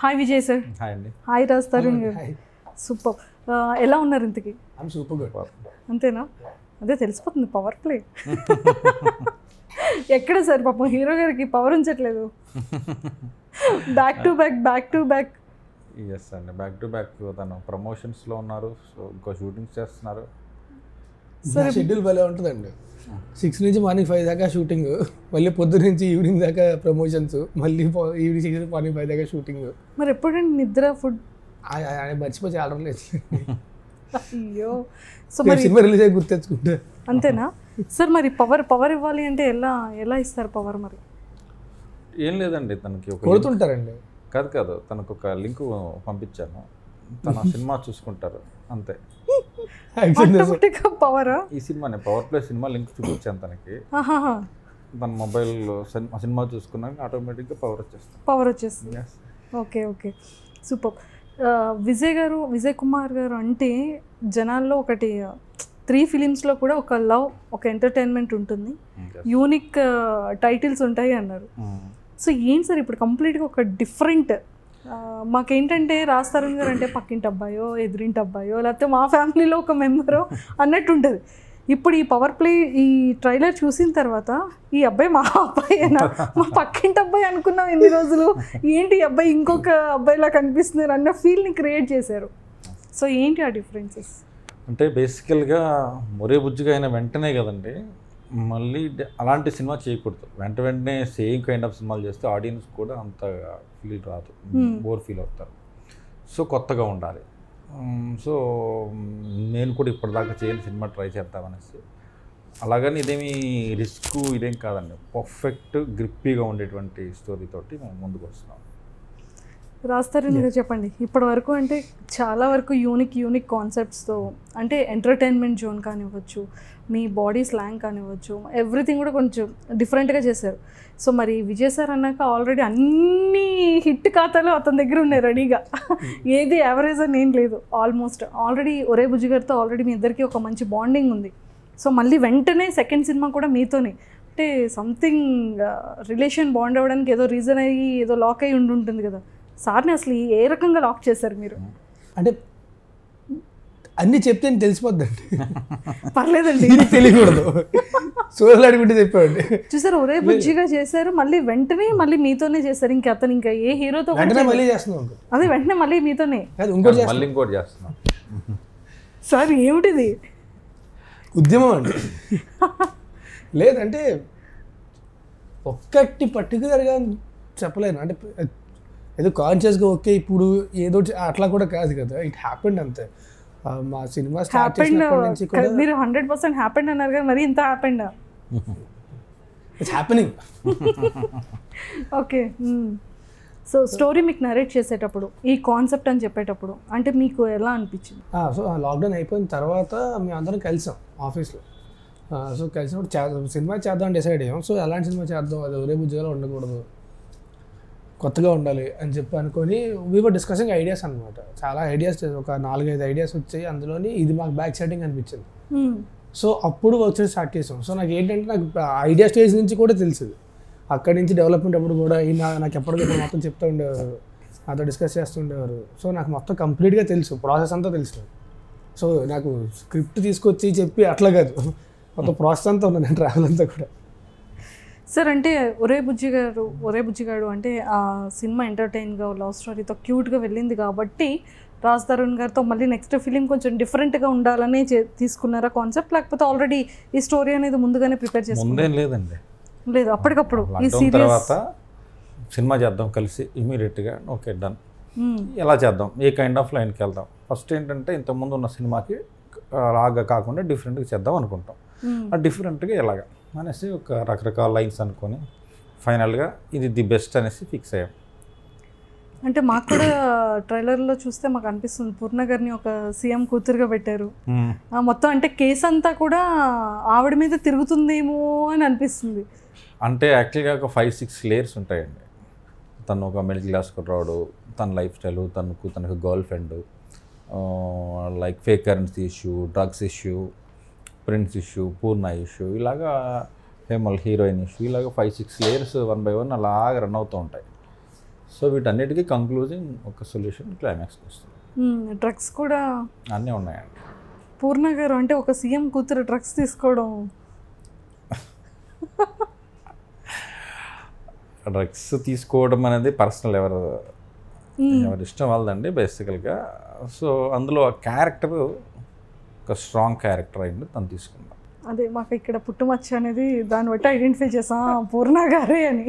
Hi Vijay sir hi అండి hi Raj Tarun గారు super ఎలా ఉన్నారు ఇంతకి ఐమ్ సూపర్ గుడ్ అంతేనా అదే తెలిసిపోతుంది పవర్ ప్లే ఎక్కడ సార్ పాపం హీరో గారికి పవర్ ఉంచట్లేదు back to back back to back yes అండి బ్యాక్ టు బ్యాక్ తను ప్రమోషన్స్లో ఉన్నారు సో ఇంకో షూటింగ్స్ చేస్తున్నారు సరే. షెడ్యూల్ భలే ఉంటుందండి సిక్స్ నుంచి మార్నింగ్ ఫైవ్ దాకా షూటింగ్ మళ్ళీ పొద్దు నుంచి ఈవినింగ్ దాకా ప్రమోషన్స్ మళ్ళీ పో- ఈవినింగ్ సిక్స్ మార్నింగ్ ఫైవ్ దాకా షూటింగ్ మరి ఎప్పుడండి నిద్ర ఫుడ్ ఆయన మర్చిపోయి చాలా రోజులు అయ్యో సో మరి సినిమా రిలీజ్ అయ్యి గుర్తెచ్చుకుంటే అంతేనా సార్ మరి పవర్ పవర్ ఇవ్వాలి అంటే ఎలా ఎలా ఇస్తారు పవర్ మరి ఏం లేదండి తనకి ఒక కొడుతుంటారండి కాదు కాదు తనకు ఒక లింక్ పంపించాను తన సినిమా చూసుకుంటారు అంతే ఆటోమేటిక్గా పవరా ఈ సినిమానే పవర్ ప్లే సినిమా లింక్ చూపించాను తనకి ఆహాహా తన మొబైల్లో సినిమా సినిమా చూసుకున్నాక ఆటోమేటిక్గా పవర్ వచ్చేస్తుంది పవర్ వచ్చేస్తుంది Yes. Okay okay super Vijay గారు విజయ్ కుమార్ గారు అంటే జనాల్లో ఒకటి త్రీ ఫిలిమ్స్లో కూడా ఒక లవ్ ఒక ఎంటర్టైన్మెంట్ ఉంటుంది Yes. యూనిక్ టైటిల్స్ ఉంటాయి అన్నారు Mm. సో ఏంటి సార్ ఇప్పుడు కంప్లీట్గా ఒక డిఫరెంట్ మాకేంటంటే రాజ్ తరుణ్ గారు అంటే పక్కింటి అబ్బాయో ఎదురింటి అబ్బాయో లేకపోతే మా ఫ్యామిలీలో ఒక మెంబరో అన్నట్టు ఉంటుంది ఇప్పుడు ఈ పవర్ ప్లే ఈ ట్రైలర్ చూసిన తర్వాత ఈ అబ్బాయి మా అబ్బాయేనా మా పక్కింటి అబ్బాయి అనుకున్నాం ఎన్ని రోజులు ఏంటి ఈ అబ్బాయి ఇంకొక అబ్బాయిలా కనిపిస్తున్నారు అన్న ఫీల్ని క్రియేట్ చేశారు సో ఏంటి ఆ డిఫరెన్సెస్ అంటే బేసికల్గా మొరే బుజ్జిగా అయిన వెంటనే కదండి మళ్ళీ డ- అలాంటి సినిమా చేయకూడదు వెంట వెంటనే సేమ్ కైండ్ ఆఫ్ సినిమాలు చేస్తే ఆడియన్స్ కూడా అంత ఫీల్ రాదు Hmm. బోర్ ఫీల్ అవుతారు సో కొత్తగా ఉండాలి సో నేను కూడా ఇప్పటిదాకా చేయని సినిమా ట్రై చేద్దామనేసి అలాగని ఇదేమి రిస్క్ ఇదేం కాదండి పర్ఫెక్ట్ గ్రిప్పీగా ఉండేటువంటి స్టోరీ తోటి మేము ముందుకు వస్తున్నాం రాస్తారని మీరు చెప్పండి ఇప్పటి వరకు అంటే చాలా వరకు యూనిక్ యూనిక్ కాన్సెప్ట్స్తో అంటే ఎంటర్టైన్మెంట్ జోన్ కానివ్వచ్చు మీ బాడీ స్లాంగ్ కానివ్వచ్చు ఎవ్రీథింగ్ కూడా కొంచెం డిఫరెంట్గా చేశారు సో మరి విజయ్ సార్ అన్నాక ఆల్రెడీ అన్ని హిట్ ఖాతాలు అతని దగ్గర ఉన్నాయి రెడీగా ఏది యావరేజ్ అని ఏం లేదు ఆల్మోస్ట్ ఆల్రెడీ ఒరే బుజ్జి గారితో ఆల్రెడీ మీ ఇద్దరికి ఒక మంచి బాండింగ్ ఉంది సో మళ్ళీ వెంటనే సెకండ్ సినిమా కూడా మీతోనే అంటే సంథింగ్ రిలేషన్ బాండ్ అవ్వడానికి ఏదో రీజన్ అయ్యి ఏదో లాక్ అయ్యి ఉండి ఉంటుంది కదా సార్ని అసలు ఏ రకంగా లాక్ చేశారు మీరు అంటే అన్ని చెప్తే నీకు తెలిసిపోద్దండి పర్లేదండి ఇది తెలియకూడదు సోదరులు అడుగుంటే చెప్పాడు చూసారు ఒరే బుజ్జిగా చేశారు మళ్ళీ వెంటనే మళ్ళీ మీతోనే చేశారు ఇంకా అతను ఇంకా ఏ హీరోతో కూడా వెంటనే చేయలేదు. మళ్ళీ చేస్తున్నాం అనుకో అదే వెంటనే మళ్ళీ మీతోనే కాదు ఇంకోటి చేస్తున్నాం మళ్ళీ ఇంకోటి చేస్తున్నాం సార్ ఏమిటిది ఉద్యమం అండి లేదంటే ఒక్కటి పర్టికులర్గా చెప్పలేను అంటే ఏదో కాన్షియస్గా ఓకే ఇప్పుడు ఏదో చే- అట్లా కూడా కాదు కదా ఇట్ హ్యాపెండ్ అంతే ఆ, మా సినిమా స్టార్ట్ హ్యాపెండ్ చేసినప్పటి నుంచి కూడా మీరు హండ్రెడ్ పర్సెంట్ హ్యాపెండ్ అన్నారు కదా మరి ఇంత happened it's happening okay so story మీకు నరేట్ చేసేటప్పుడు ఈ కాన్సెప్ట్ అని చెప్పేటప్పుడు అంటే మీకు ఎలా అనిపించింది సో ఆ లాక్డౌన్ అయిపోయిన తర్వాత మేము అందరం కలిసాం ఆఫీస్లో సో కలిసినప్పుడు చేద్దాం సినిమా చేద్దాం డిసైడ్ అయ్యాం సో ఎలాంటి సినిమా చేద్దాం అది ఒరే బుజ్జిగా ఉండకూడదు కొత్తగా ఉండాలి అని చెప్పి అనుకొని వీవర్ డిస్కసింగ్ ఐడియాస్ అనమాట చాలా ఐడియాస్ ఒక నాలుగైదు ఐడియాస్ వచ్చాయి అందులోని ఇది మాకు బ్యాక్ సెట్టింగ్ అనిపించింది Hmm. సో అప్పుడు వర్క్ చేసి స్టార్ట్ చేసాం సో నాకు ఏంటంటే నాకు ఐడియా స్టేజ్ నుంచి కూడా తెలిసింది అక్కడి నుంచి డెవలప్మెంట్ అప్పుడు కూడా ఈయన నాకు ఎప్పటికప్పుడు మొత్తం చెప్తూ ఉండేవారు నాతో డిస్కస్ చేస్తుండేవారు సో నాకు మొత్తం కంప్లీట్గా తెలుసు ప్రాసెస్ అంతా తెలుసు నాకు. సో నాకు స్క్రిప్ట్ తీసుకొచ్చి చెప్పి అట్లా కాదు మొత్తం ప్రాసెస్ అంతా ఉంది నేను ట్రావెల్ అంతా కూడా సార్ అంటే ఒరే బుజ్జి గారు ఒరే బుజ్జి గారు అంటే ఆ సినిమా ఎంటర్టైన్గా లవ్ స్టోరీతో క్యూట్గా వెళ్ళింది కాబట్టి రాజ్ తరుణ్ గారితో మళ్ళీ నెక్స్ట్ ఫిలిం కొంచెం డిఫరెంట్గా ఉండాలని చే- తీసుకున్నారా కాన్సెప్ట్ లేకపోతే ఆల్రెడీ ఈ స్టోరీ అనేది ముందుగానే ప్రిపేర్ చేసుకున్నారు ముందేం లేదండి లేదు అప్పటికప్పుడు ఈ లాక్డౌన్ సీరియస్ తర్వాత సినిమా చేద్దాం కలిసి ఇమీడియట్గా ఓకే డన్ ఎలా చేద్దాం ఏ కైండ్ ఆఫ్ లైన్కి వెళ్దాం ఫస్ట్ ఏంటంటే ఇంతకుముందు ఉన్న సినిమాకి అలాగా కాకుండా డిఫరెంట్గా చేద్దాం అనుకుంటాం ఆ డిఫరెంట్గా ఎలాగ అనేసి ఒక రకరకాల లైన్స్ అనుకొని ఫైనల్గా ఇది ది బెస్ట్ అనేసి ఫిక్స్ అయ్యాం అంటే మాకు కూడా ట్రైలర్లో చూస్తే మాకు అనిపిస్తుంది పూర్ణ గారిని ఒక సీఎం కూతురుగా పెట్టారు ఆ మొత్తం అంటే కేసు అంతా కూడా ఆవిడ మీద తిరుగుతుందేమో అని అనిపిస్తుంది అంటే యాక్చువల్గా ఒక ఫైవ్ సిక్స్ లేయర్స్ ఉంటాయండి తను ఒక మిడిల్ క్లాస్ కుర్రాడు తన లైఫ్ స్టైల్ తనకు తనకు girlfriend like fake currency issue drugs issue Prince issue Purna issue ఇలాగా హేమల్ హీరోయిన్ ఇష్యూ ఇలాగ five six layers one by one అలాగ రన్ అవుతూ ఉంటాయి సో వీటన్నిటికీ కంక్లూజింగ్ ఒక సొల్యూషన్ క్లైమాక్స్ వస్తుంది డ్రగ్స్ కూడా అన్నీ ఉన్నాయండి పూర్ణ గారు అంటే ఒక సీఎం కూతురు డ్రగ్స్ తీసుకోవడం డ్రగ్స్ తీసుకోవడం అనేది పర్సనల్ ఎవరు ఎవరి ఇష్టం వాళ్ళదండి బేసికల్గా సో అందులో ఆ క్యారెక్టర్ ఒక స్ట్రాంగ్ క్యారెక్టర్ అయింది తను తీసుకుందాం అదే మాకు ఇక్కడ పుట్టుమచ్చ అనేది దాన్ని బట్టి ఐడెంటిఫై చేసాం "ఆ, పూర్ణ గారే అని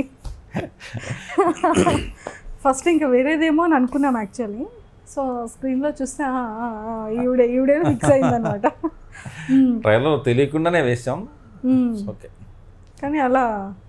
ఫస్ట్ ఇంకా వేరేదేమో అని అనుకున్నాం యాక్చువల్లీ సో స్క్రీన్లో చూస్తే "ఆ, ఆ, ఆ, ఈవిడే ఈవిడే ఫిక్స్ అయిందనమాట ట్రైలర్ తెలియకుండానే వేసాం ఓకే కానీ అలా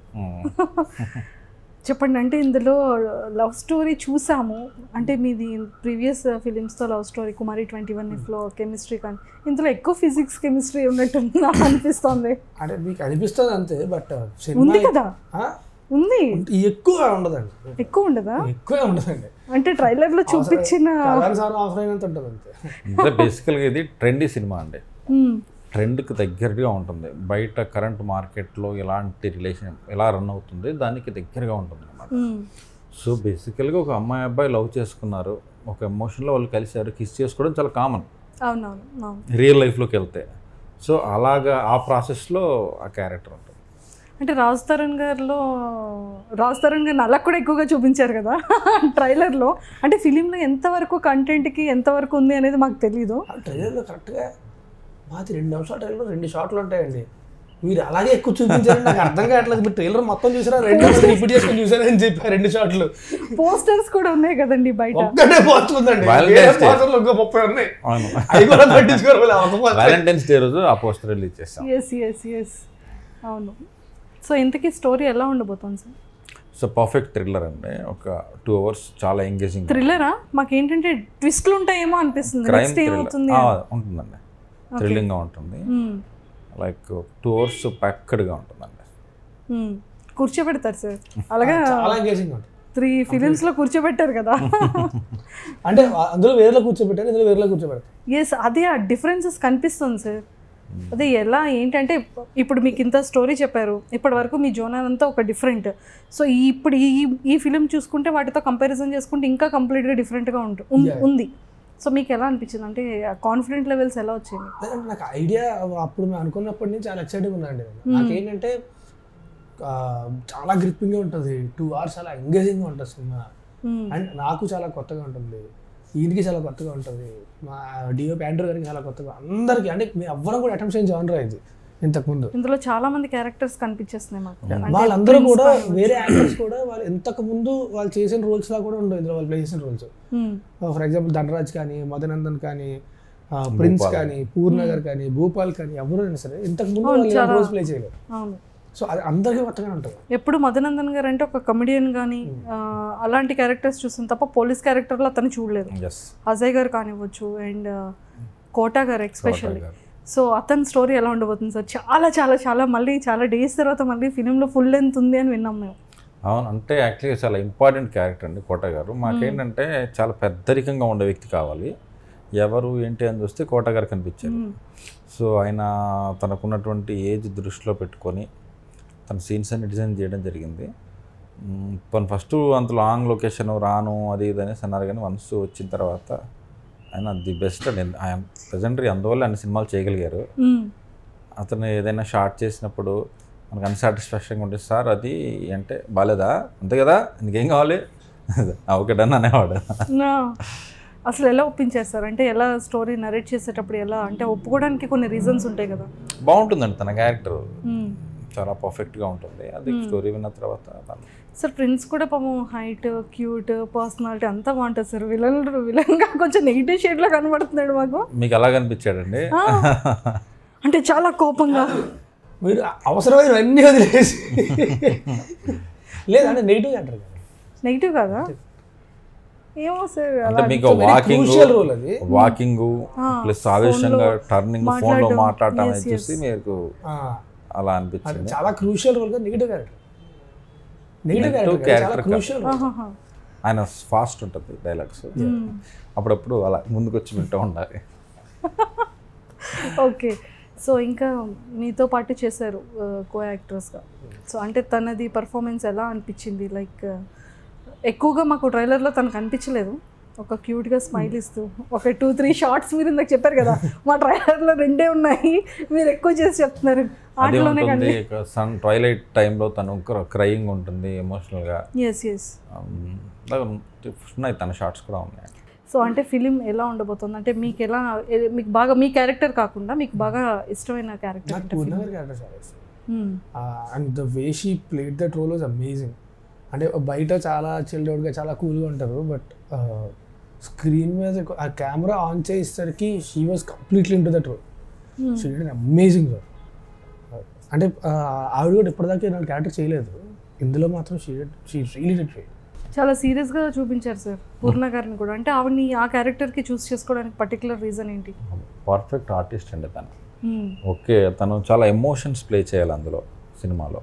చెప్పండి అంటే ఇందులో లవ్ స్టోరీ చూసాము అంటే మీది ప్రీవియస్ ఫిలిమ్స్తో love story Kumari twenty one ఎఫ్లో కెమిస్ట్రీ కానీ ఇందులో ఎక్కువ ఫిజిక్స్ కెమిస్ట్రీ ఉన్నట్టు నాకు అనిపిస్తుంది అంటే మీకు అనిపిస్తుంది అంతే బట్ ఉంది సినిమా కదా ఆ? ఉంది ఎక్కువ ఉండదండి ఎక్కువ ఉండదా ఎక్కువే ఉండదండి అంటే ట్రైలర్లో చూపించిన కళ్యాణ్ సార్ అవసరమైనంత ఉంటుంది అంతే అంటే బేసికల్గా ఇది ట్రెండీ సినిమా అండి మ్మ్. ట్రెండ్కి దగ్గరగా ఉంటుంది బయట కరెంట్ మార్కెట్లో ఎలాంటి రిలేషన్ ఎలా రన్ అవుతుంది దానికి దగ్గరగా ఉంటుంది అన్నమాట మ్మ్. సో బేసికల్గా ఒక అమ్మాయి అబ్బాయి లవ్ చేసుకున్నారు ఒక ఎమోషన్లో వాళ్ళు కలిశారు కిస్ చేసుకోవడం చాలా కామన్ అవునవును అవును రియల్ లైఫ్లోకి వెళ్తే సో అలాగా ఆ ప్రాసెస్లో ఆ క్యారెక్టర్ ఉంటుంది అంటే రాజ్ తరుణ్ గారిలో రాజ్ తరుణ్ గారిని అలా కూడా ఎక్కువగా చూపించారు కదా ట్రైలర్లో అంటే ఫిలింలో ఎంతవరకు కంటెంట్కి ఎంతవరకు ఉంది అనేది మాకు తెలియదు ఆ ట్రైలర్లో కరెక్ట్గా మాది రెండు నిమిషాల ట్రైలర్ రెండు షాట్లు ఉంటాయండి మీరు అలాగే ఎక్కువ చూపించారు నాకు అర్థం కావట్లేదు మీరు ట్రైలర్ మొత్తం చూసారా రెండు రిపీట్ చేసుకొని చూసారా అని చెప్పారు రెండు షాట్లు పోస్టర్స్ కూడా ఉన్నాయి కదండి బయట ఒక్కటే పోస్ట్ ఉందండి Valentine's వేరే Day. పోస్టర్లు ఇంకో ముప్పై ఉన్నాయి అవును అవి కూడా పట్టించుకోరు మళ్ళీ ఒక పోస్టర్ వ్యాలంటైన్స్ డే రోజు ఆ పోస్టర్ రిలీజ్ చేస్తాం ఎస్ ఎస్ ఎస్ అవును సో ఇంతకీ స్టోరీ ఎలా ఉండబోతుంది సార్ సో పర్ఫెక్ట్ థ్రిల్లర్ అండి ఒక టూ అవర్స్ చాలా ఎంగేజింగ్ థ్రిల్లరా మాకేంటంటే ట్విస్ట్లు ఉంటాయేమో అనిపిస్తుంది క్రైమ్ నెక్స్ట్ ఏమవుతుంది థ్రిల్లర్ ఉంటుందండి థ్రిల్లింగ్గా ఉంటుంది మ్మ్. లైక్ టూ అవర్స్ ప్యాక్డ్గా ఉంటుందండి మ్మ్. కూర్చోబెడతారు సార్ అలాగా చాలా ఎంగేజింగ్ ఉంటుంది త్రీ ఫిలిమ్స్ లో కూర్చోబెట్టారు కదా అంటే అందులో వేరేలో కూర్చోబెట్టారు ఇందులో వేరేలో కూర్చోబెడతారు ఎస్ అదే ఆ డిఫరెన్సెస్ కనిపిస్తుంది సార్ అదే ఎలా ఏంటంటే ఇప్పుడు మీకు ఇంత స్టోరీ చెప్పారు ఇప్పటి వరకు మీ జోనర్ అంతా ఒక డిఫరెంట్ సో ఈ ఇప్పుడు ఈ ఈ ఫిలిం చూసుకుంటే వాటితో కంపారిజన్ చేసుకుంటే ఇంకా కంప్లీట్గా డిఫరెంట్గా ఉంటుంది ఉం- Yeah. ఉంది సో మీకు ఎలా అనిపించింది అంటే కాన్ఫిడెంట్ లెవెల్స్ ఎలా వచ్చాయి లేదంటే నాకు ఐడియా అప్పుడు మేము అనుకున్నప్పటి నుంచి చాలా ఎక్సైటింగ్ ఉందండి నాకేంటంటే ఆ, చాలా గ్రిప్పింగ్గా ఉంటుంది టూ అవర్స్ చాలా ఎంగేజింగ్గా ఉంటుంది సినిమా మ్మ్. అండ్ నాకు చాలా కొత్తగా ఉంటుంది ఈయనకి చాలా కొత్తగా ఉంటుంది మా డిఓ ప్యాండ్రో గారికి చాలా కొత్తగా అందరికీ అంటే మేము ఎవ్వరం కూడా అటెంప్ట్ చేయని జానరా ఇది ఇంతకుముందు ఇందులో చాలా మంది క్యారెక్టర్స్ కనిపించేస్తున్నాయి మాకు అంటే వాళ్ళందరూ twins కూడా కానివ్వండి. వేరే యాక్టర్స్ కూడా వాళ్ళు ఇంతకు ముందు వాళ్ళు చేసిన రోల్స్ లా కూడా ఉండవు ఇందులో వాళ్ళు ప్లే చేసిన రోల్స్ మ్మ్. ఫర్ ఎగ్జాంపుల్ ధనరాజ్ కానీ మదనందన్ కానీ ఆ, ప్రిన్స్ కానీ పూర్ణగర్ కానీ భూపాల్ కానీ ఎవరైనా సరే ఇంతకు ముందు అవును, వాళ్ళు చాలా. రోల్స్ ప్లే చేయలేరు అవును సో అది అందరికీ కొత్తగానే ఉంటుంది ఎప్పుడు మధునందన్ గారు అంటే ఒక కమెడియన్ కానీ అలాంటి క్యారెక్టర్స్ చూస్తాం తప్ప పోలీస్ క్యారెక్టర్లో అతను చూడలేదు ఎస్ అజయ్ గారు కానివ్వచ్చు అండ్ కోటా గారు ఎక్స్పెషల్లీ సో అతని స్టోరీ ఎలా ఉండబోతుంది సార్ చాలా చాలా చాలా మళ్ళీ చాలా డేస్ తర్వాత మళ్ళీ ఫిలింలో ఫుల్ లెంత్ ఉంది అని విన్నాం మేము అవును అంటే యాక్చువల్గా చాలా ఇంపార్టెంట్ క్యారెక్టర్ అండి కోట గారు మాకేంటంటే చాలా పెద్దరికంగా ఉండే వ్యక్తి కావాలి ఎవరు ఏంటి అని చూస్తే కోట గారు కనిపించారు సో ఆయన తనకున్నటువంటి ఏజ్ దృష్టిలో పెట్టుకొని తన సీన్స్ అన్ని డిజైన్ చేయడం జరిగింది మ్, తను ఫస్ట్ అంత లాంగ్ లొకేషన్ రాను అది ఇది అనేసి అన్నారు కానీ వన్స్ వచ్చిన తర్వాత ఆయన ది బెస్ట్ అండి ఆయన ప్రజెంటరీ అందువల్ల అన్ని సినిమాలు చేయగలిగారు మ్మ్. అతను ఏదైనా షార్ట్ చేసినప్పుడు మనకు అన్సాటిస్ఫాక్షన్గా ఉంటుంది సార్ అది అంటే బాగాలేదా అంతే కదా నీకేం కావాలి "ఆ, ఓకే డన్ అనేవాడు నా అసలు ఎలా ఒప్పించారు సార్ అంటే ఎలా స్టోరీ నరేట్ చేసేటప్పుడు ఎలా అంటే ఒప్పుకోవడానికి కొన్ని రీజన్స్ ఉంటాయి కదా బాగుంటుందండి తన క్యారెక్టర్ మ్మ్. చాలా పర్ఫెక్ట్గా ఉంటుంది అది స్టోరీ విన్న తర్వాత దాన్ని- సార్ ప్రిన్స్ కూడా పాపం హైట్ క్యూట్ పర్సనాలిటీ అంతా బాగుంటుంది సార్ విలన్ విలన్గా కొంచెం నెగిటివ్ షేడ్లో కనబడుతున్నాడు మాకు మీకు అలా కనిపించాడండి ఆ, అంటే చాలా కోపంగా మీరు అవసరమైన అన్ని వదిలేసి లేదంటే నెగిటివ్ అంటారు కదా నెగిటివ్ కాదా ఏమో సార్ అంటే అలా మీకు very వాకింగ్ crucial role అది. వాకింగ్ ప్లస్ ఆవేశంగా టర్నింగ్ ఫోన్లో మాట్లాడడం. మాట్లాడటం Yes, అనేది చూసి మీకు ఆ, అలా అది అనిపించింది చాలా crucial role negative character negative Negative character చాలా character క్రూషియల్ రోల్ ఆహాహా. ఆయన ఫాస్ట్ ఉంటుంది డైలాగ్స్ అప్పుడప్పుడు అలా ముందుకు వచ్చి వింటూ ఉండాలి ఓకే సో ఇంకా మీతో పాటు చేశారు కో యాక్టర్స్గా సో అంటే తనది పర్ఫార్మెన్స్ ఎలా అనిపించింది లైక్ ఎక్కువగా మాకు ట్రైలర్లో తను కనిపించలేదు ఒక క్యూట్గా స్మైల్ ఇస్తూ ఒక టూ త్రీ షార్ట్స్ మీరు ఇందాక చెప్పారు కదా మా ట్రైలర్లో రెండే ఉన్నాయి మీరు ఎక్కువ చేసి చెప్తున్నారు అదే ఆటలోనే ఉంటుంది కండి సన్ ట్వైలైట్ టైంలో తను క్రయింగ్ ఉంటుంది ఎమోషనల్గా ఎస్ ఎస్ ఉన్నాయి తన షార్ట్స్ కూడా ఉన్నాయి సో అంటే ఫిలిం ఎలా ఉండబోతుంది అంటే మీకు ఎలా ఏ- మీకు బాగా మీ క్యారెక్టర్ కాకుండా మీకు బాగా ఇష్టమైన క్యారెక్టర్ నాకు అంటే పూర్ణ film? గారి క్యారెక్టర్ చాలా ఇష్టం Hmm. And the way she played that role was amazing అంటే బయట చాలా చిల్డ్గా చాలా కూల్గా ఉంటారు బట్ స్క్రీన్ మీద ఆ కెమెరా ఆన్ చేసేసరికి she was completely into that role Hmm. She did amazing role అంటే uh, ఆవిడ కూడా ఇప్పటిదాకా నా క్యారెక్టర్ చేయలేదు ఇందులో మాత్రం she she really did right చాలా సీరియస్గా చూపించారు సార్ పూర్ణ గారిని కూడా అంటే ఆవిడని ఆ క్యారెక్టర్కి చూస్ చేసుకోవడానికి పర్టికులర్ రీజన్ ఏంటి పర్ఫెక్ట్ ఆర్టిస్ట్ అండి తను Hmm. ఓకే తను చాలా ఎమోషన్స్ ప్లే చేయాలి అందులో సినిమాలో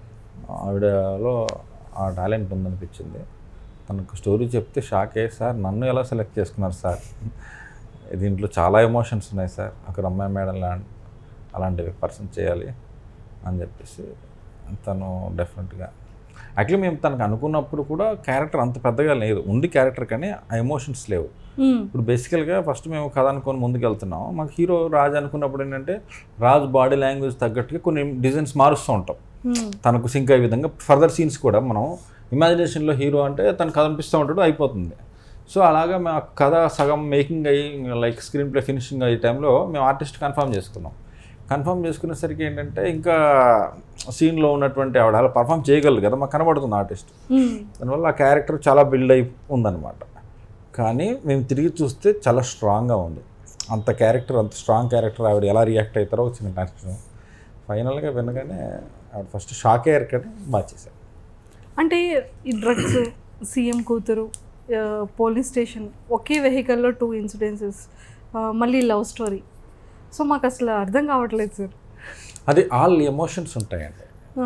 ఆవిడలో ఆ టాలెంట్ ఉందనిపించింది తనకు స్టోరీ చెప్తే షాక్ అయ్యి సార్ నన్ను ఎలా సెలెక్ట్ చేసుకున్నారు సార్ దీంట్లో చాలా ఎమోషన్స్ ఉన్నాయి సార్ ఒక అమ్మాయి మేడం లా అలాంటి పర్సన్ చేయాలి అని చెప్పేసి తను డెఫినెట్గా యాక్చువల్లీ మేము తనకు అనుకున్నప్పుడు కూడా క్యారెక్టర్ అంత పెద్దగా లేదు ఉంది క్యారెక్టర్ కానీ ఆ ఎమోషన్స్ లేవు Hmm. ఇప్పుడు బేసికల్గా ఫస్ట్ మేము కథ అనుకొని ముందుకు వెళ్తున్నాం మాకు హీరో రాజ్ అనుకున్నప్పుడు ఏంటంటే రాజ్ బాడీ లాంగ్వేజ్ తగ్గట్టుగా కొన్ని డిజైన్స్ మారుస్తూ ఉంటాం Hmm. తనకు సింక్ అయ్యే విధంగా ఫర్దర్ సీన్స్ కూడా మనం ఇమాజినేషన్లో హీరో అంటే తను కనిపిస్తూ ఉంటాడు అయిపోతుంది సో అలాగా మేము ఆ కథ సగం మేకింగ్ అయ్యి లైక్ స్క్రీన్ ప్లే ఫినిషింగ్ అయ్యే టైంలో మేము ఆర్టిస్ట్ కన్ఫర్మ్ చేసుకున్నాం కన్ఫర్మ్ చేసుకునేసరికి ఏంటంటే ఇంకా సీన్లో ఉన్నటువంటి ఆవిడ అలా పర్ఫామ్ చేయగలరు కదా మాకు కనబడుతుంది ఆర్టిస్ట్ Hmm. దానివల్ల ఆ క్యారెక్టర్ చాలా బిల్డ్ అయి ఉందన్నమాట కానీ మేము తిరిగి చూస్తే చాలా స్ట్రాంగ్గా ఉంది అంత క్యారెక్టర్ అంత స్ట్రాంగ్ క్యారెక్టర్ ఆవిడ ఎలా రియాక్ట్ అవుతారో ఒక చిన్న కనెక్షన్ ఫైనల్గా వినగానే ఆవిడ ఫస్ట్ షాక్ అయ్యారు కానీ బాగా చేశారు అంటే ఈ డ్రగ్స్ సీఎం కూతురు ఆ, పోలీస్ స్టేషన్ ఒకే వెహికల్లో టూ ఇన్సిడెన్సెస్ మళ్ళీ లవ్ స్టోరీ సో మాకు అసలు అర్థం కావట్లేదు సార్ అది ఆల్ ఎమోషన్స్ ఉంటాయండి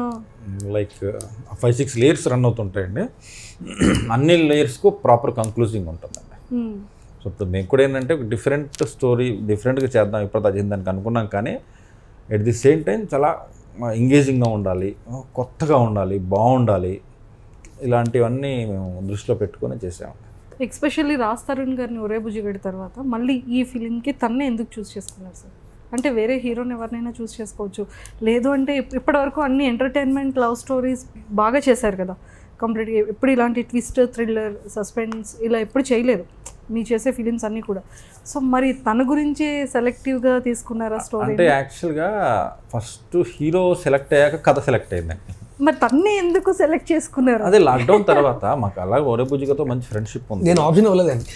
like five six layers run అవుతుంటాయండి అన్ని లేయర్స్కు ప్రాపర్ కంక్లూజింగ్ ఉంటుందండి సో ఇప్పుడు మేము కూడా ఏంటంటే ఒక డిఫరెంట్ స్టోరీ డిఫరెంట్గా చేద్దాం ఇప్పుడు అది దానికి అనుకున్నాం కానీ ఎట్ ది సేమ్ టైం చాలా ఎంగేజింగ్గా ఉండాలి కొత్తగా ఉండాలి బాగుండాలి ఇలాంటివన్నీ మేము దృష్టిలో పెట్టుకొని చేసాము ఎక్స్పెషల్లీ రాజ్ తరుణ్ గారిని ఒరే బుజ్జిగడి తర్వాత మళ్ళీ ఈ ఫిలింకి తన్నే ఎందుకు చూస్ చేసుకున్నారు సార్ అంటే వేరే హీరోని ఎవరినైనా చూస్ చేసుకోవచ్చు లేదు అంటే ఇప్- ఇప్పటివరకు అన్ని ఎంటర్టైన్మెంట్ లవ్ స్టోరీస్ బాగా చేశారు కదా కంప్లీట్గా ఎప్పుడు ఇలాంటి ట్విస్ట్ థ్రిల్లర్ సస్పెన్స్ ఇలా ఎప్పుడు చేయలేదు మీ చేసే ఫిలిమ్స్ అన్నీ కూడా సో మరి తన గురించే సెలెక్టివ్గా తీసుకున్నారా స్టోరీ అంటే యాక్చువల్గా ఫస్ట్ హీరో సెలెక్ట్ అయ్యాక కథ సెలెక్ట్ అయిందండి మరి తన్నే ఎందుకు సెలెక్ట్ చేసుకున్నారు అదే లాక్డౌన్ తర్వాత మాకు అలా ఒరే బుజ్జిగతో మంచి ఫ్రెండ్షిప్ ఉంది నేను ఆప్షన్ ఇవ్వలేదండి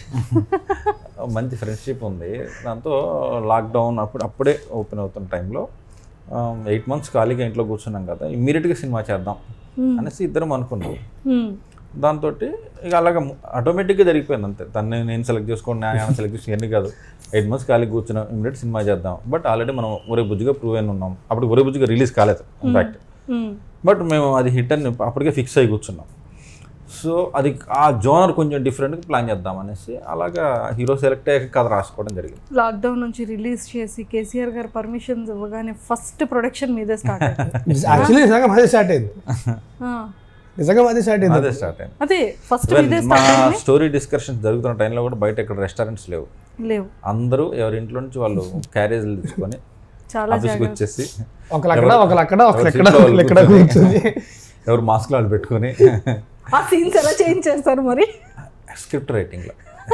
మంచి ఫ్రెండ్షిప్ ఉంది దాంతో లాక్డౌన్ అప్పుడు అప్పుడే ఓపెన్ అవుతున్న టైంలో ఎయిట్ మంత్స్ ఖాళీగా ఇంట్లో కూర్చున్నాం కదా ఇమ్మీడియట్గా సినిమా చేద్దాం Hmm. అనేసి ఇద్దరం అనుకున్నాం Hmm. దాంతో ఇక అలాగా ఆటోమేటిక్గా జరిగిపోయింది అంతే తను నేను సెలెక్ట్ చేసుకోండి ఆయన సెలెక్ట్ చేసుకుని ఎన్ని కాదు ఎయిట్ మంత్స్ ఖాళీగా కూర్చున్నాం ఇమ్మీడియట్ సినిమా చేద్దాం బట్ ఆల్రెడీ మనం ఒరే బుజ్జిగా ప్రూవ్ అయిన ఉన్నాం అప్పుడు ఒరే బుజ్జిగా రిలీజ్ కాలేదు ఇన్ఫాక్ట్ Hmm. బట్ మేము అది హిట్ అని అప్పటికే ఫిక్స్ అయి కూర్చున్నాం సో అది ఆ జోనర్ కొంచెం డిఫరెంట్గా ప్లాన్ చేద్దాం అనేసి అలాగా హీరో సెలెక్ట్ అయ్యాక కథ రాసుకోవడం జరిగింది లాక్డౌన్ నుంచి రిలీజ్ చేసి కేసీఆర్ గారు పర్మిషన్స్ ఇవ్వగానే ఫస్ట్ ప్రొడక్షన్ మీదే స్టార్ట్ అయింది యాక్చువల్లీ నిజంగా మాదే స్టార్ట్ అయింది ఆ, నిజంగా మాదే స్టార్ట్ అయింది అదే స్టార్ట్ అయింది అదే ఫస్ట్ Well, మీదే మా స్టార్ట్ అయింది స్టోరీ డిస్కషన్స్ జరుగుతున్న టైంలో కూడా బయట ఇక్కడ రెస్టారెంట్స్ లేవు లేవు అందరూ ఎవరి ఇంట్లో నుంచి వాళ్ళు క్యారేజ్లు తెచ్చుకొని చాలా ఆఫీస్కి జాగ్రత్త వచ్చేసి ఒకరు అక్కడ ఒకరు అక్కడ ఒకరు ఎవరి ఎక్కడ సీట్లో ఒకరు ఎక్కడ వాళ్ళు కూర్చొని ఎవరు మాస్క్లు వాళ్ళు పెట్టుకొని ఆ సీన్స్ ఎలా చేంజ్ చేస్తారు మరి స్క్రిప్ట్ రైటింగ్లో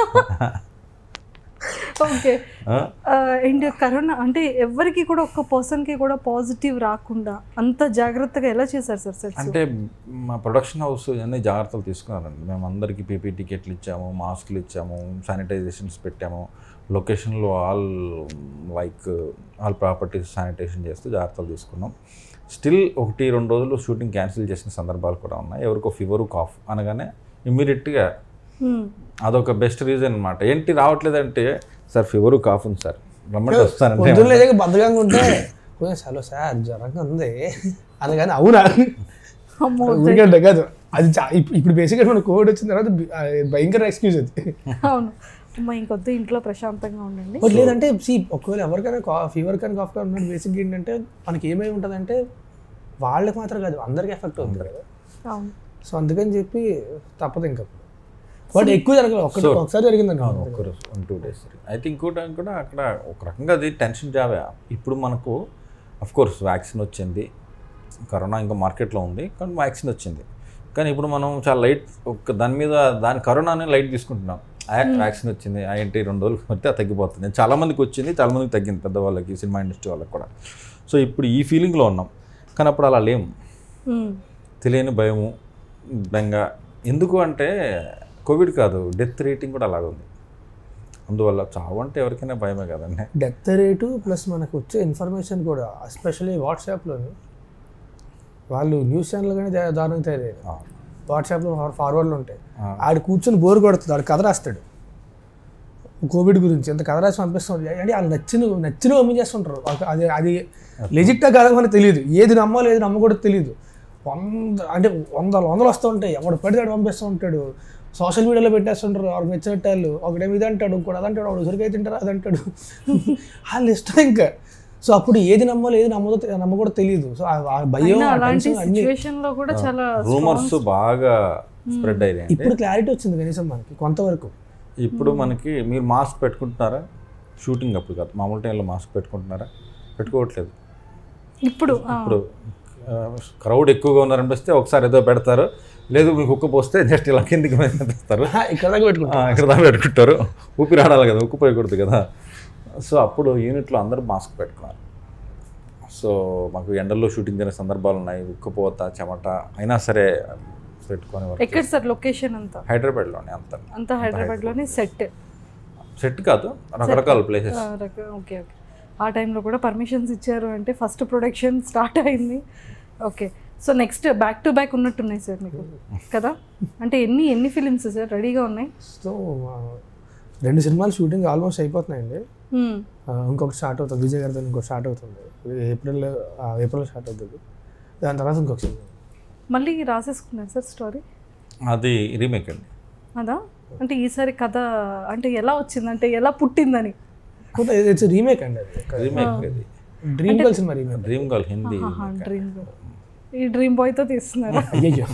ఓకే అండ్ కరోనా అంటే ఎవరికి కూడా ఒక్క పర్సన్కి కూడా పాజిటివ్ రాకుండా అంత జాగ్రత్తగా ఎలా చేశారు సార్ సెట్స్ అంటే మా ప్రొడక్షన్ హౌస్ అన్ని జాగ్రత్తలు తీసుకున్నారండి మేము అందరికీ పీపీ టికెట్లు ఇచ్చాము మాస్క్లు ఇచ్చాము శానిటైజేషన్స్ పెట్టాము లొకేషన్లో all like all properties sanitisation చేస్తూ జాగ్రత్తలు తీసుకున్నాం స్టిల్ ఒకటి రెండు రోజులు షూటింగ్ క్యాన్సిల్ చేసిన సందర్భాలు కూడా ఉన్నాయి ఎవరికో ఫీవరు కాఫ్ అనగానే ఇమ్మీడియట్గా అదొక బెస్ట్ రీజన్ అనమాట ఏంటి రావట్లేదంటే సార్ ఫీవరు కాఫ్ ఉంది సార్ రమ్మంటే వస్తానంటే పొద్దున్న లేక బద్దకంగా ఉంటే కొంచెం హలో సార్ జ్వరంగా ఉంది అనగానే అవునా అమ్మో ఊరికంటే కాదు అది చా- ఇప్- ఇప్పుడు బేసిక్గా మన కోవిడ్ వచ్చిన తర్వాత బి- ఆ, భయంకర ఎక్స్క్యూజ్ అది అవును అమ్మ ఇంకొద్దు ఇంట్లో ప్రశాంతంగా ఉండండి బట్ లేదంటే సి ఒకవేళ ఎవరికైనా కా ఫీవర్ కానీ కాఫ్ కానీ ఉన్నట్టు బేసిక్ ఏంటంటే మనకి ఏమై ఉంటుందంటే వాళ్ళకి మాత్రం కాదు అందరికి ఎఫెక్ట్ అవుతుంది కదా అవును సో అందుకని చెప్పి తప్పదు ఇంకా బట్ ఎక్కువ జరగలేదు ఒకటి So- ఒకసారి జరిగిందండి అవును ఒక్క రోజు వన్ టూ డేస్ అయితే ఇంకోటి కూడా అక్కడ ఒక రకంగా అది టెన్షన్ జాబే ఇప్పుడు మనకు అఫ్ కోర్స్ వ్యాక్సిన్ వచ్చింది కరోనా ఇంకా మార్కెట్లో ఉంది కానీ వ్యాక్సిన్ వచ్చింది కానీ ఇప్పుడు మనం చాలా లైట్ ఒక దాని మీద దాని కరోనాని లైట్ తీసుకుంటున్నాం ఆ వ్యాక్సిన్ వచ్చింది ఆ ఏంటి రెండు రోజులు పడితే అది తగ్గిపోతుంది చాలా మందికి వచ్చింది చాలా మందికి తగ్గింది పెద్దవాళ్ళకి సినిమా ఇండస్ట్రీ వాళ్ళకి కూడా సో ఇప్పుడు ఈ ఫీలింగ్లో ఉన్నాం కానీ అప్పుడు అలా లేము మ్మ్. తెలియని భయము బెంగ ఎందుకు అంటే కోవిడ్ కాదు డెత్ రేటింగ్ కూడా అలాగే ఉంది అందువల్ల చావు అంటే ఎవరికైనా భయమే కదండి డెత్ రేటు ప్లస్ మనకు వచ్చే ఇన్ఫర్మేషన్ కూడా ఎస్పెషల్లీ వాట్సాప్లోని వాళ్ళు న్యూస్ ఛానల్ కానీ దా- దారుణంగా తయారయ్యారు ఆ, వాట్సాప్లో ఫార్వర్డ్లు ఉంటాయి ఆ. ఆడు కూర్చొని బోర్ కొడుతుంది ఆడు కథ రాస్తాడు కోవిడ్ గురించి ఎంత కథ రాసి పంపిస్తుంది అంటే వాళ్ళు నచ్చిన నచ్చిన పంపించేస్తుంటారు ఒక- అది అది లెజిట్టా కాదని మనకు తెలియదు ఏది నమ్మాలో ఏది నమ్మకూడదు తెలియదు వంద అంటే వందలు వందలు వస్తూ ఉంటాయి ఎవడు పడితే ఆడు పంపిస్తూ ఉంటాడు సోషల్ మీడియాలో పెట్టేస్తుంటారు వాళ్ళకి నచ్చినట్టు వాళ్ళు ఒకటేమి ఇది అంటాడు ఇంకోటి అది అంటాడు వాడు ఉసిరికాయ తింటారు అది అంటాడు వాళ్ళు ఇష్టం ఇంకా సో అప్పుడు ఏది నమ్మాలో ఏది నమ్మదో తె- నమ్మకూడదు తెలియదు సో ఆ- ఆ భయం అయినా ఆ అలాంటి tension అన్ని సిచ్యువేషన్ లో కూడా చాలా రూమర్స్ బాగా స్ప్రెడ్ అయ్యాయి ఇప్పుడు క్లారిటీ వచ్చింది కనీసం మనకి కొంతవరకు ఇప్పుడు మనకి మీరు మాస్క్ పెట్టుకుంటున్నారా షూటింగ్ అప్పుడు కాదు మామూలు టైంలో మాస్క్ పెట్టుకుంటున్నారా పెట్టుకోవట్లేదు ఇప్పుడు ఆ, ఇప్పుడు క్రౌడ్ ఎక్కువగా ఉన్నారనిపిస్తే ఒకసారి ఏదో పెడతారు లేదు మీకు ఉక్కు పోస్తే జస్ట్ ఇలా కిందికి మీద తెస్తారు హా, ఇక్కడ దాకా పెట్టుకుంటాం ఆ, ఇక్కడ దాకా పెట్టుకుంటారు ఊపిరి ఆడాలి కదా ఉక్కు పోయకూడదు కదా సో అప్పుడు యూనిట్లో అందరూ మాస్క్ పెట్టుకున్నారు సో మాకు ఎండల్లో షూటింగ్ జరిగిన సందర్భాలు ఉన్నాయి ఉక్కపోత చెమట అయినా సరే పెట్టుకొని work ఎక్కడ సార్ లొకేషన్ అంతా చేస్తాం. హైదరాబాద్లోనే అంత అంతా హైదరాబాద్ లోనే సెట్ సెట్ కాదు రకరకాల ప్లేసెస్ ఓకే ఓకే ఆ టైంలో కూడా పర్మిషన్స్ ఇచ్చారు అంటే ఫస్ట్ ప్రొడక్షన్ స్టార్ట్ అయింది okay so next back to back ఉన్నట్టున్నాయి సార్ మీకు కదా అంటే ఎన్ని ఎన్ని ఫిలిమ్స్ సార్ రెడీగా ఉన్నాయి సో ఆ, రెండు సినిమాలు షూటింగ్ ఆల్మోస్ట్ అయిపోతున్నాయండి మ్మ్. ఆ, ఇంకొకటి స్టార్ట్ అవుతుంది విజయ్ గారితో ఇంకొకటి స్టార్ట్ అవుతుంది ఏప్రిల్ ఏప్రిల్ స్టార్ట్ అవుతుంది దాని తర్వాత ఇంకొక సినిమా మళ్ళీ రాసేసుకున్నారు సార్ స్టోరీ అది రీమేక్ అండి అదా అంటే ఈసారి కథ అంటే ఎలా వచ్చింది అంటే ఎలా పుట్టిందని కొత్త ఇట్స్ రీమేక్ అండి అది రీమేక్ అది డ్రీమ్ గర్ల్ సినిమా remake dream girl Hindi dream ఈ డ్రీమ్ బాయ్తో తీస్తున్నారు అయ్యయ్యో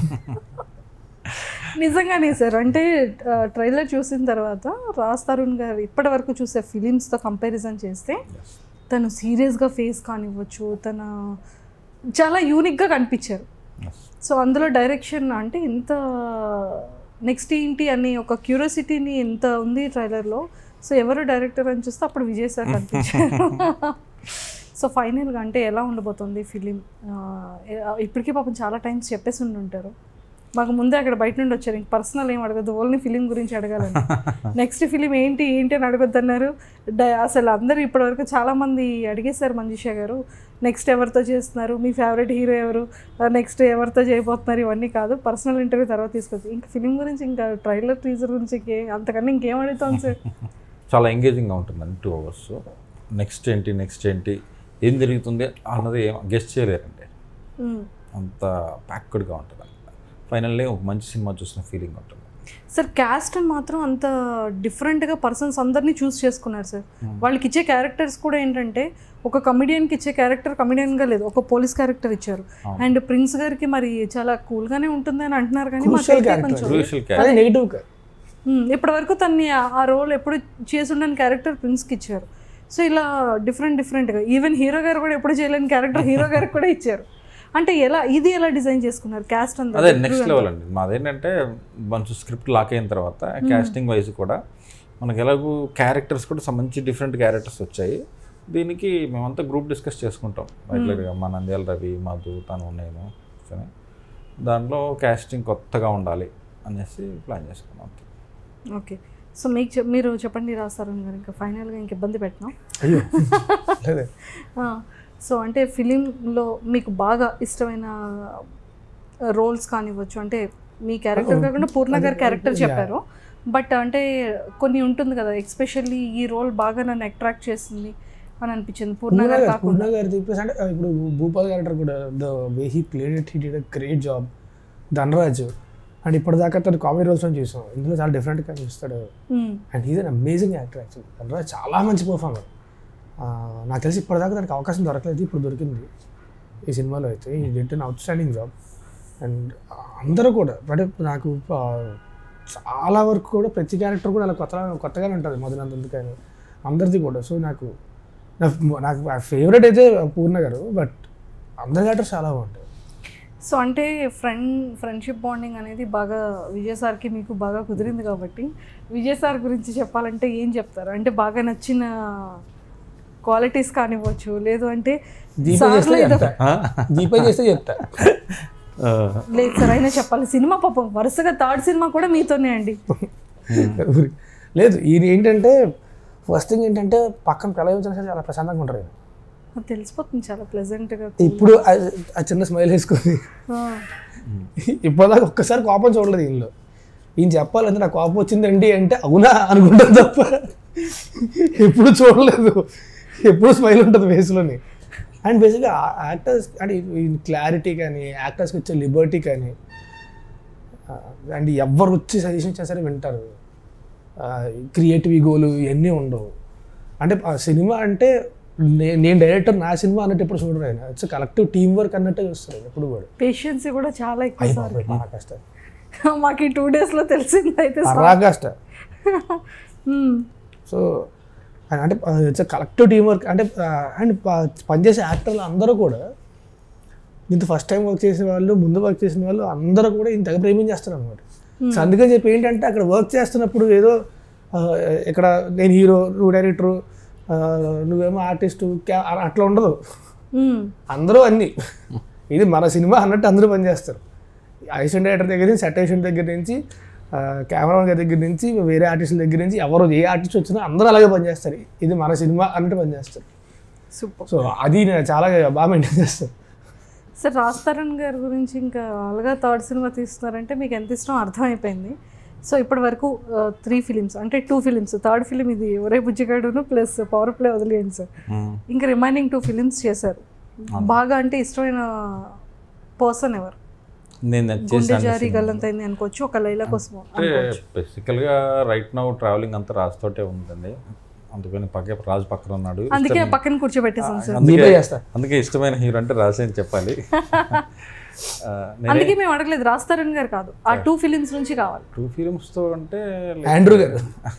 నిజంగానే సార్ అంటే ట్రైలర్ చూసిన తర్వాత రాజ్ తరుణ్ గారు ఇప్పటి వరకు చూసే ఫిలిమ్స్తో కంపారిజన్ చేస్తే తను సీరియస్గా ఫేస్ కానివ్వచ్చు తన చాలా యూనిక్గా కనిపించారు సో అందులో డైరెక్షన్ అంటే ఎంత నెక్స్ట్ ఏంటి అని ఒక క్యూరియాసిటీని ఎంత ఉంది ట్రైలర్లో సో ఎవరు డైరెక్టర్ అని చూస్తే అప్పుడు విజయ్ సార్ కనిపించారు సో ఫైనల్గా అంటే ఎలా ఉండబోతుంది ఫిలిం ఇప్పటికీ పాపం చాలా టైమ్స్ చెప్పేసి ఉండి ఉంటారు మాకు ముందే అక్కడ బయట నుండి వచ్చారు ఇంక పర్సనల్ ఏం అడగద్దు ఓన్లీ ఫిలిం గురించి అడగాలని నెక్స్ట్ ఫిలిం ఏంటి ఏంటి అని అడగొద్దన్నారు డ- అసలు అందరూ ఇప్పటివరకు చాలామంది అడిగేశారు మంజుష గారు నెక్స్ట్ ఎవరితో చేస్తున్నారు మీ ఫేవరెట్ హీరో ఎవరు నెక్స్ట్ ఎవరితో చేయబోతున్నారు ఇవన్నీ కాదు పర్సనల్ ఇంటర్వ్యూ తర్వాత తీసుకొచ్చి ఇంకా ఫిలిం గురించి ఇంకా ట్రైలర్ టీజర్ గురించి ఇంకే అంతకన్నా ఇంకేం అడుగుతాం సార్ చాలా ఎంగేజింగ్గా ఉంటుందండి టూ అవర్స్ నెక్స్ట్ ఏంటి నెక్స్ట్ ఏంటి ఏం జరుగుతుంది అన్నది ఏం గెస్ట్ చేయలేరండి మ్మ్. అంత ప్యాక్డ్గా ఉంటుంది ఫైనల్లీ ఒక మంచి సినిమా చూసిన ఫీలింగ్ ఉంటుంది సార్ క్యాస్ట్ అని మాత్రం అంత డిఫరెంట్గా పర్సన్స్ అందరినీ చూస్ చేసుకున్నారు సార్ వాళ్ళకి ఇచ్చే క్యారెక్టర్స్ కూడా ఏంటంటే ఒక కమిడియన్కి ఇచ్చే క్యారెక్టర్ కమిడియన్గా లేదు ఒక పోలీస్ క్యారెక్టర్ ఇచ్చారు అండ్ ప్రిన్స్ గారికి మరి చాలా కూల్గానే ఉంటుంది అని అంటున్నారు కానీ Crucial మాకైతే character. కొంచెం క్రూషియల్ కానీ నెగిటివ్ ఇప్పటి వరకు తన్ని ఆ- ఆ రోల్ ఎప్పుడు చేసి ఉండని క్యారెక్టర్ ప్రిన్స్కి ఇచ్చారు సో ఇలా డిఫరెంట్ డిఫరెంట్గా ఈవెన్ హీరో గారు కూడా ఎప్పుడు చేయలేని క్యారెక్టర్ హీరో గారికి కూడా ఇచ్చారు అంటే ఎలా ఇది ఎలా డిజైన్ చేసుకున్నారు క్యాస్ట్ అంతా అదే నెక్స్ట్ లెవెల్ అండి మాదేంటంటే మంచి స్క్రిప్ట్ లాక్ అయిన తర్వాత కాస్టింగ్ వైజ్ కూడా మనకి ఎలాగూ క్యారెక్టర్స్ కూడా some మంచి డిఫరెంట్ క్యారెక్టర్స్ వచ్చాయి దీనికి మేమంతా గ్రూప్ డిస్కస్ చేసుకుంటాం రెగ్యులర్గా మా నంద్యాల రవి మధు తను నేను సరే దాంట్లో కాస్టింగ్ కొత్తగా ఉండాలి అనేసి ప్లాన్ చేసుకున్నాం అంతే. ఓకే సో మీకు చెప్- మీరు చెప్పండి రాస్తారు గారు ఇంకా ఫైనల్గా ఇంక ఇబ్బంది పెట్టినాం అయ్యో అదే సో అంటే ఫిలింలో మీకు బాగా ఇష్టమైన రోల్స్ కానివ్వచ్చు అంటే మీ క్యారెక్టర్ కాకుండా పూర్ణ గారి క్యారెక్టర్ చెప్పారు బట్ అంటే కొన్ని ఉంటుంది కదా ఎక్స్పెషల్లీ ఈ రోల్ బాగా నన్ను అట్రాక్ట్ చేసింది అని అనిపించింది పూర్ణ పూర్ణ గారు గారు కాకుండా పూర్ణ గారు ప్లస్ అంటే ఇప్పుడు భూపాల్ క్యారెక్టర్ కూడా the way he played it he did a great job Dhanraj and ఇప్పటిదాకా తను కామెడీ రోల్స్ అని చూసాం ఇందులో చాలా డిఫరెంట్గా కనిపిస్తాడు మ్మ్. And he's an amazing actor actually Dhanraj చాలా మంచి పర్ఫార్మర్ నాకు తెలిసి ఇప్పటిదాకా దానికి అవకాశం దొరకలేదు ఇప్పుడు దొరికింది ఈ సినిమాలో అయితే ఈ did an outstanding job and అందరూ కూడా అంటే నాకు ఆ, చాలా వరకు కూడా ప్రతి క్యారెక్టర్ కూడా అలా కొత్తగా కొత్తగానే ఉంటుంది మధునందన్ కానీ అందరిది కూడా సో నాకు నాకు నాకు ఫేవరెట్ అయితే పూర్ణ గారు బట్ అందరి క్యారెక్టర్స్ చాలా బాగుంటాయి సో అంటే ఫ్రెండ్ ఫ్రెండ్షిప్ బాండింగ్ అనేది బాగా విజయ్ సార్కి మీకు బాగా కుదిరింది కాబట్టి విజయ్ సార్ గురించి చెప్పాలంటే ఏం చెప్తారు అంటే బాగా నచ్చిన క్వాలిటీస్ కానివ్వచ్చు లేదు అంటే జీపే సార్లో చేస్తే ఏదో- చెప్తా జీపే చేస్తే చెప్తా లేదు సార్ అయినా చెప్పాలి సినిమా పాపం వరుసగా థర్డ్ సినిమా కూడా మీతోనే అండి లేదు ఇది ఏంటంటే ఫస్ట్ థింగ్ ఏంటంటే పక్కన పిల్లలు వచ్చినా సరే చాలా ప్రశాంతంగా ఉంటారు ఈయన. అది తెలిసిపోతుంది చాలా ప్లెజెంట్గా ఇప్పుడు ఆ- ఆ చిన్న స్మైల్ వేసుకొని ఇప్పటిదాకా ఒక్కసారి కోపం చూడలేదు ఈయనలో ఈయన చెప్పాలంటే నాకు కోపం వచ్చిందండి అంటే అవునా అనుకుంటాను తప్ప ఎప్పుడు చూడలేదు ఎప్పుడు స్మైల్ ఉంటుంది ఫేస్లోని అండ్ బేసిక్గా యాక్టర్స్ అంటే క్లారిటీ కానీ యాక్టర్స్కి వచ్చే లిబర్టీ కానీ అండ్ ఎవరు వచ్చి సజెషన్ ఇచ్చినా సరే వింటారు క్రియేటివ్ గోలు ఇవన్నీ ఉండవు అంటే ఆ సినిమా అంటే నే- నేను డైరెక్టర్ నా సినిమా అన్నట్టు ఎప్పుడు చూడరు ఆయన ఇట్స్ కలెక్టివ్ టీం వర్క్ అన్నట్టే చూస్తారు ఆయన ఎప్పుడు కూడా పేషెన్సీ కూడా చాలా ఎక్కువ అయ్యి సార్ బాబోయ్, మహా కష్టం మాకు ఈ టూ డేస్లో తెలిసింది అయితే సార్ మహా కష్టం మ్మ్. సో అంటే ఇట్స్ కలెక్టివ్ టీం వర్క్ అంటే అండ్ పనిచేసే యాక్టర్లు అందరూ కూడా ఇంత ఫస్ట్ టైం వర్క్ చేసిన వాళ్ళు ముందు వర్క్ చేసిన వాళ్ళు అందరూ కూడా ఇంత తెగ ప్రేమించేస్తారు అనమాట సో అందుకని చెప్పి ఏంటంటే అక్కడ వర్క్ చేస్తున్నప్పుడు ఏదో ఆ, ఇక్కడ నేను హీరో నువ్వు డైరెక్టరు నువ్వేమో ఆర్టిస్టు అట్లా ఉండదు మ్మ్. అందరూ అన్ని ఇది మన సినిమా అన్నట్టు అందరూ పనిచేస్తారు అసిస్టెంట్ డైరెక్టర్ దగ్గర నుంచి సెట్ అసిస్టెంట్ దగ్గర నుంచి కెమెరామెన్ గారి దగ్గర నుంచి వేరే ఆర్టిస్టుల దగ్గర నుంచి ఎవరు ఏ ఆర్టిస్ట్ వచ్చినా అందరూ అలాగే పనిచేస్తారు ఇది మన సినిమా అన్నట్టు పనిచేస్తారు సూపర్ సో అది నేను చాలా బాగా మెయింటైన్ చేస్తాను సార్ రాజ్ తరుణ్ గారి గురించి ఇంకా అలాగా థర్డ్ సినిమా తీస్తున్నారంటే మీకు ఎంత ఇష్టం అర్థమైపోయింది సో ఇప్పటి వరకు త్రీ ఫిలిమ్స్ అంటే టూ ఫిలిమ్స్ థర్డ్ ఫిలిం ఇది ఒరే బుజ్జిగాడును ప్లస్ పవర్ ప్లే వదిలేయండి సార్ ఇంకా రిమైనింగ్ టూ ఫిలిమ్స్ చేశారు బాగా అంటే ఇష్టమైన పర్సన్ ఎవరు నేను గుండె చేశాను జారి గల్లంతైంది అనుకోవచ్చు ఒక లైలా కోసం అంటే బేసికల్గా రైట్ నౌ ట్రావెలింగ్ అంతా రాజుతోటే ఉందండి అందుకని పక్క రాజు పక్కన ఉన్నాడు అందుకే పక్కన కూర్చోబెట్టేసాను సార్ అందుకే జీపే చేస్తా అందుకే ఇష్టమైన హీరో అంటే రాజు అని చెప్పాలి ఆ, నేనే అందుకే మేము అడగలేదు రాజ్ తరుణ్ గారు కాదు ఆ టూ ఫిలిమ్స్ నుంచి కావాలి టూ ఫిలిమ్స్తో అంటే like- ఆండ్రూ గారు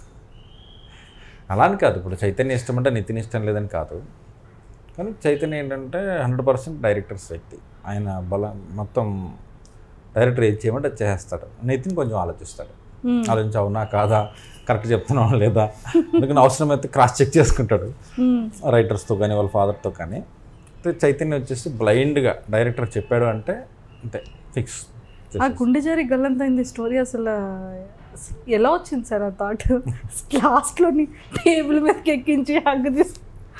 అలా అని కాదు ఇప్పుడు చైతన్య ఇష్టం అంటే నితిన్ ఇష్టం లేదని కాదు కానీ చైతన్య ఏంటంటే హండ్రెడ్ పర్సెంట్ డైరెక్టర్స్ వ్యక్తి ఆయన బల మొత్తం డైరెక్టర్ ఏది చేయమంటే అది చేస్తాడు నితిన్ కొంచెం ఆలోచిస్తాడు Hmm. ఆలోచించి అవునా కాదా కరెక్ట్ చెప్తున్నావా లేదా అందుకని అవసరమైతే క్రాస్ చెక్ చేసుకుంటాడు మ్మ్. రైటర్స్తో కానీ వాళ్ళ ఫాదర్తో కానీ అయితే చైతన్య వచ్చేసి బ్లైండ్గా డైరెక్టర్ చెప్పాడు అంటే అంతే ఫిక్స్ ఆ గుండె జారి గల్లంతైంది స్టోరీ అసలు ఎలా వచ్చింది సార్ ఆ థాట్ లాస్ట్లోని టేబుల్ మీదకి ఎక్కించి హగ్ తీసు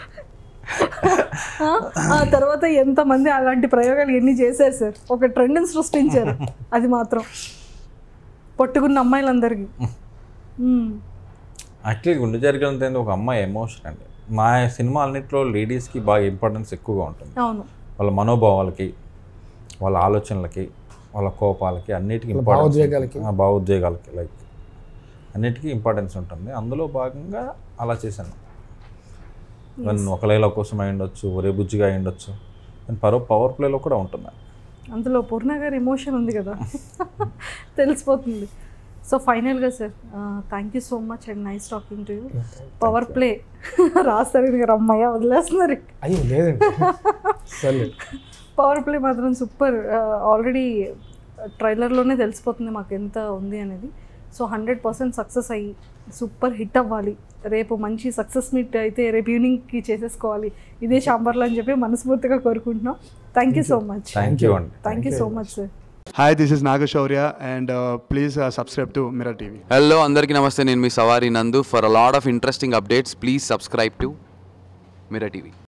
ఆ, ఆ తర్వాత ఎంతమంది అలాంటి ప్రయోగాలు ఎన్ని చేశారు సార్ ఒక ట్రెండ్ని సృష్టించారు అది మాత్రం పట్టుకున్న అమ్మాయిలందరికీ మ్మ్. యాక్చువల్లీ గుండె జరిగినంత ఒక అమ్మాయి ఎమోషన్ అండి మా సినిమాలన్నింటిలో లేడీస్కి బాగా ఇంపార్టెన్స్ ఎక్కువగా ఉంటుంది అవును వాళ్ళ మనోభావాలకి వాళ్ళ ఆలోచనలకి వాళ్ళ కోపాలకి అన్నిటికీ వాళ్ళ importance భావోద్వేగాలకి. ఉంటుంది. ఆ, భావోద్వేగాలకి లైక్ అన్నిటికీ ఇంపార్టెన్స్ ఉంటుంది అందులో భాగంగా అలా చేశాను వన్ ఒక లైలా కోసం అయి ఉండొచ్చు ఒరే బుజ్జిగా అయి ఉండొచ్చు అండ్ పరో పవర్ ప్లేలో కూడా ఉంటుంది అందులో పూర్ణ గారి ఎమోషన్ ఉంది కదా తెలిసిపోతుంది సో ఫైనల్గా sir thank you so much and nice talking to you power play రాస్తారు గారు అమ్మాయ వదిలేస్తున్నారు అయ్యో లేదండి సరే పవర్ ప్లే మాత్రం సూపర్ ఆల్రెడీ ట్రైలర్లోనే తెలిసిపోతుంది మాకు ఎంత ఉంది అనేది సో హండ్రెడ్ పర్సెంట్ సక్సెస్ అయ్యి సూపర్ హిట్ అవ్వాలి రేపు మంచి సక్సెస్ మీట్ అయితే రేపు ఈవినింగ్కి చేసేసుకోవాలి ఇదే షాంబర్లో అని చెప్పి మనస్ఫూర్తిగా కోరుకుంటున్నాం thank you so much thank you అండి thank you so much sir Hi, this is Nagashaurya, and uh, please uh, subscribe to Mirror TV. Hello అందరికీ నమస్తే నేను మీ సవారి Nandu for a lot of interesting updates please subscribe to Mirror TV